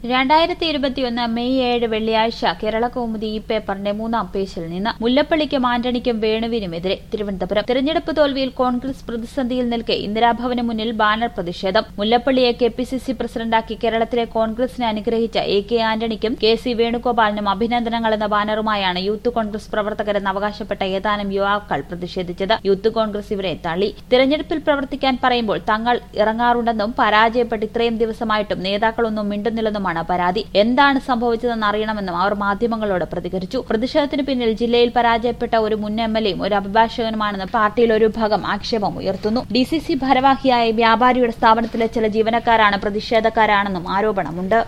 രണ്ടായിരത്തി ഇരുപത്തിയൊന്ന് മെയ് ഏഴ് വെള്ളിയാഴ്ച കേരള കൗമുദി ഈ പേപ്പറിന്റെ മൂന്നാം പേജിൽ നിന്ന് മുല്ലപ്പള്ളിക്കും ആന്റണിക്കും വേണുവിനുമെതിരെ തിരുവനന്തപുരം തെരഞ്ഞെടുപ്പ് തോൽവിയിൽ കോൺഗ്രസ് പ്രതിസന്ധിയിൽ നിൽക്കെ ഇന്ദിരാഭവന് മുന്നിൽ ബാനർ പ്രതിഷേധം മുല്ലപ്പള്ളിയെ കെ പി സി സി പ്രസിഡന്റാക്കി കേരളത്തിലെ കോൺഗ്രസിനെ അനുഗ്രഹിച്ച എ കെ ആന്റണിക്കും കെ സി വേണുഗോപാലിനും അഭിനന്ദനങ്ങൾ എന്ന ബാനറുമായാണ് യൂത്ത് കോൺഗ്രസ് പ്രവർത്തകരെന്ന് അവകാശപ്പെട്ട ഏതാനും യുവാക്കൾ പ്രതിഷേധിച്ചത് യൂത്ത് കോൺഗ്രസ് ഇവരെ തള്ളി തിരഞ്ഞെടുപ്പിൽ പ്രവർത്തിക്കാൻ പറയുമ്പോൾ തങ്ങൾ ഇറങ്ങാറുണ്ടെന്നും പരാജയപ്പെട്ട് ഇത്രയും ദിവസമായിട്ടും നേതാക്കളൊന്നും മിണ്ടുന്നില്ലെന്നുമാണ് പരാതി എന്താണ് സംഭവിച്ചതെന്ന് അറിയണമെന്നും അവർ മാധ്യമങ്ങളോട് പ്രതികരിച്ചു പ്രതിഷേധത്തിന് പിന്നിൽ ജില്ലയിൽ പരാജയപ്പെട്ട ഒരു മുൻ എം എൽ എയും ഒരു അഭിഭാഷകനുമാണെന്ന് പാർട്ടിയിൽ ഒരു ഭാഗം ആക്ഷേപം ഉയർത്തുന്നു ഡി സി സി ഭാരവാഹിയായ വ്യാപാരിയുടെ സ്ഥാപനത്തിലെ ചില ജീവനക്കാരാണ് പ്രതിഷേധക്കാരാണെന്നും ആരോപണമുണ്ട്